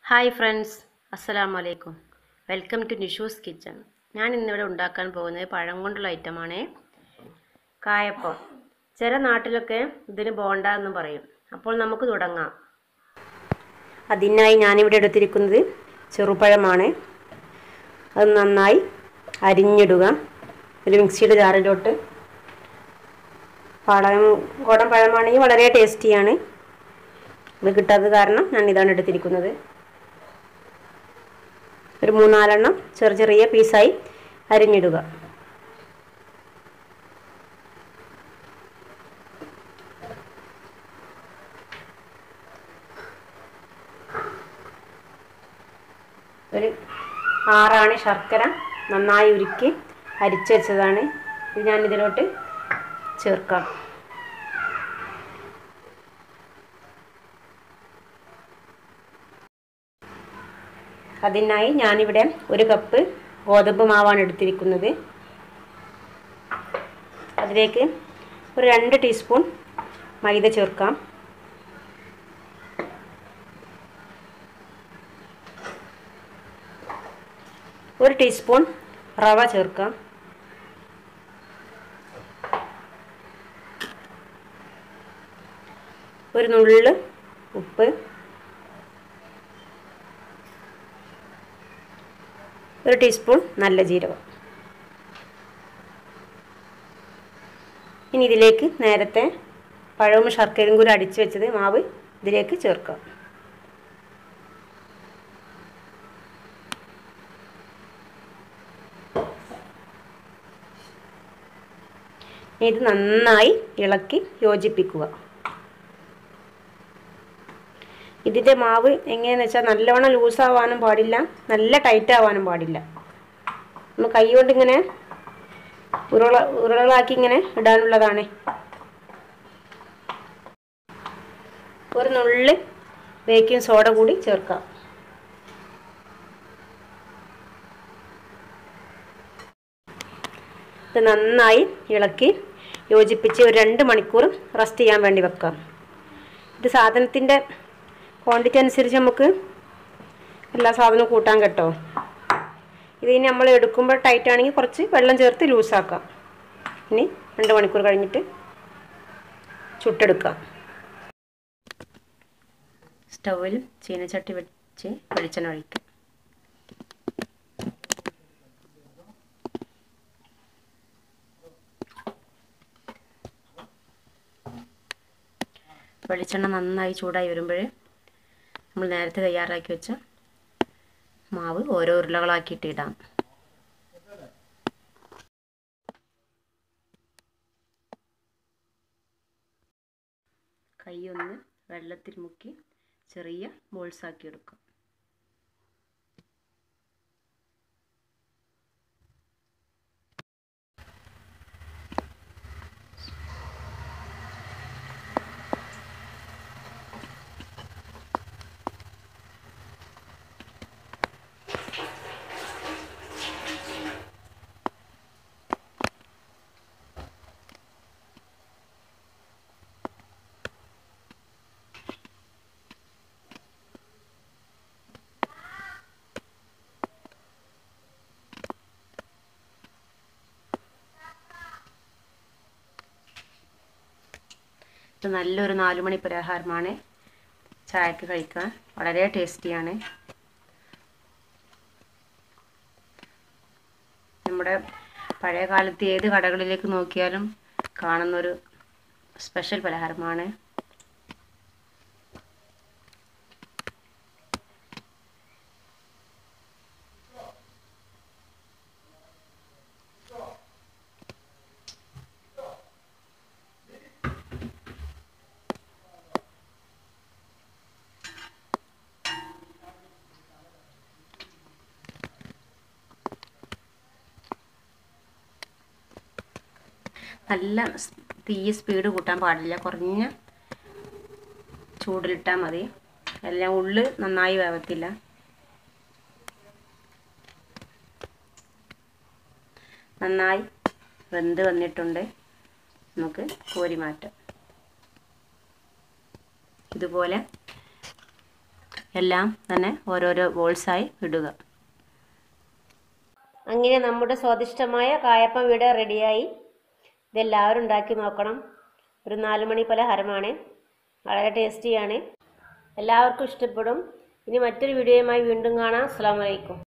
hi friends അസ്സലാമു അലൈക്കും welcome to നിഷൂസ് kitchen ഞാൻ ഇന്നിവിടെ ഉണ്ടാക്കാൻ പോകുന്നത് പഴം കൊണ്ടുള്ള ഐറ്റമാണ് കായപ്പം ചില നാട്ടിലൊക്കെ ഇതിന് ബോണ്ട എന്ന് പറയും അപ്പോൾ നമുക്ക് തുടങ്ങാം അതിനായി ഞാനിവിടെ എടുത്തിരിക്കുന്നത് ചെറുപഴമാണ് അത് നന്നായി അരിഞ്ഞിടുക ഒരു മിക്സിയുടെ ജാറിലോട്ട് പഴം കുടം പഴമാണെങ്കിൽ വളരെ ടേസ്റ്റിയാണ് ഇത് കിട്ടാത്തത് കാരണം ഞാൻ ഇതാണ് എടുത്തിരിക്കുന്നത് ഒരു മൂന്നാലെണ്ണം ചെറിയ ചെറിയ പീസായി അരിഞ്ഞിടുക ഒരു ആറാണ് ശർക്കര നന്നായി ഉരുക്കി അരിച്ചു വെച്ചതാണ് ഇത് ഞാൻ ഇതിലോട്ട് ചേർക്കാം അതിനായി ഞാനിവിടെ ഒരു കപ്പ് ഗോതമ്പ് മാവാണ് എടുത്തിരിക്കുന്നത് അതിലേക്ക് ഒരു രണ്ട് ടീസ്പൂൺ മൈദ ചേർക്കാം ഒരു ടീസ്പൂൺ റവ ചേർക്കാം ഒരു നുള്ള് ഉപ്പ് ഒരു ടീസ്പൂൺ നല്ല ജീരകം ഇനി ഇതിലേക്ക് നേരത്തെ പഴവും ശർക്കരയും കൂടി അടിച്ചു വെച്ചത് മാവ് ഇതിലേക്ക് ചേർക്കാം ഇത് നന്നായി ഇളക്കി യോജിപ്പിക്കുക ഇതിൻ്റെ മാവ് എങ്ങനെയാണെന്ന് വെച്ചാൽ നല്ലവണ്ണം ലൂസാവാനും പാടില്ല നല്ല ടൈറ്റ് ആവാനും പാടില്ല നമ്മൾ കൈ കൊണ്ട് ഇങ്ങനെ ഉരുള ഉരുളകളാക്കി ഇങ്ങനെ ഇടാനുള്ളതാണ് ഒരു നുള്ളി ബേക്കിംഗ് സോഡ കൂടി ചേർക്കാം ഇത് നന്നായി ഇളക്കി യോജിപ്പിച്ച് ഒരു രണ്ട് മണിക്കൂർ റെസ്റ്റ് ചെയ്യാൻ വേണ്ടി വെക്കാം ഇത് സാധനത്തിൻ്റെ ക്വാണ്ടിറ്റി അനുസരിച്ച് നമുക്ക് എല്ലാ സാധനവും കൂട്ടാൻ കേട്ടോ ഇതിന് നമ്മൾ എടുക്കുമ്പോൾ ടൈറ്റ് ആണെങ്കിൽ കുറച്ച് വെള്ളം ചേർത്ത് ലൂസാക്കാം ഇനി രണ്ട് മണിക്കൂർ കഴിഞ്ഞിട്ട് ചുട്ടെടുക്കാം സ്റ്റൗവിൽ ചീനച്ചട്ടി വെച്ച് വെളിച്ചെണ്ണ ഒഴിക്കാം വെളിച്ചെണ്ണ നന്നായി ചൂടായി വരുമ്പോൾ നമ്മൾ നേരത്തെ തയ്യാറാക്കി വെച്ച മാവ് ഓരോ ഉരുളകളാക്കിയിട്ട് ഇടാം കൈയൊന്ന് വെള്ളത്തിൽ മുക്കി ചെറിയ ബോൾസാക്കി എടുക്കും ഇത് നല്ലൊരു നാലുമണി പലഹാരമാണ് ചായക്ക് കഴിക്കാൻ വളരെ ടേസ്റ്റിയാണ് നമ്മുടെ പഴയ കാലത്ത് ഏത് കടകളിലേക്ക് നോക്കിയാലും കാണുന്നൊരു സ്പെഷ്യൽ പലഹാരമാണ് നല്ല തീ സ്പീഡ് കൂട്ടാൻ പാടില്ല കുറഞ്ഞ ചൂടിലിട്ടാൽ മതി എല്ലാം ഉള്ളു നന്നായി വേവത്തില്ല നന്നായി വെന്ത് വന്നിട്ടുണ്ട് നമുക്ക് കോരി മാറ്റാം ഇതുപോലെ എല്ലാം തന്നെ ഓരോരോ ബോൾസായി ഇടുക അങ്ങനെ നമ്മുടെ സ്വാദിഷ്ടമായ കായപ്പം ഇവിടെ റെഡിയായി ഇതെല്ലാവരും ഉണ്ടാക്കി നോക്കണം ഒരു നാല് മണി പലഹാരമാണ് വളരെ ടേസ്റ്റിയാണ് എല്ലാവർക്കും ഇഷ്ടപ്പെടും ഇനി മറ്റൊരു വീഡിയോയുമായി വീണ്ടും കാണാം അസ്സാം വലൈക്കും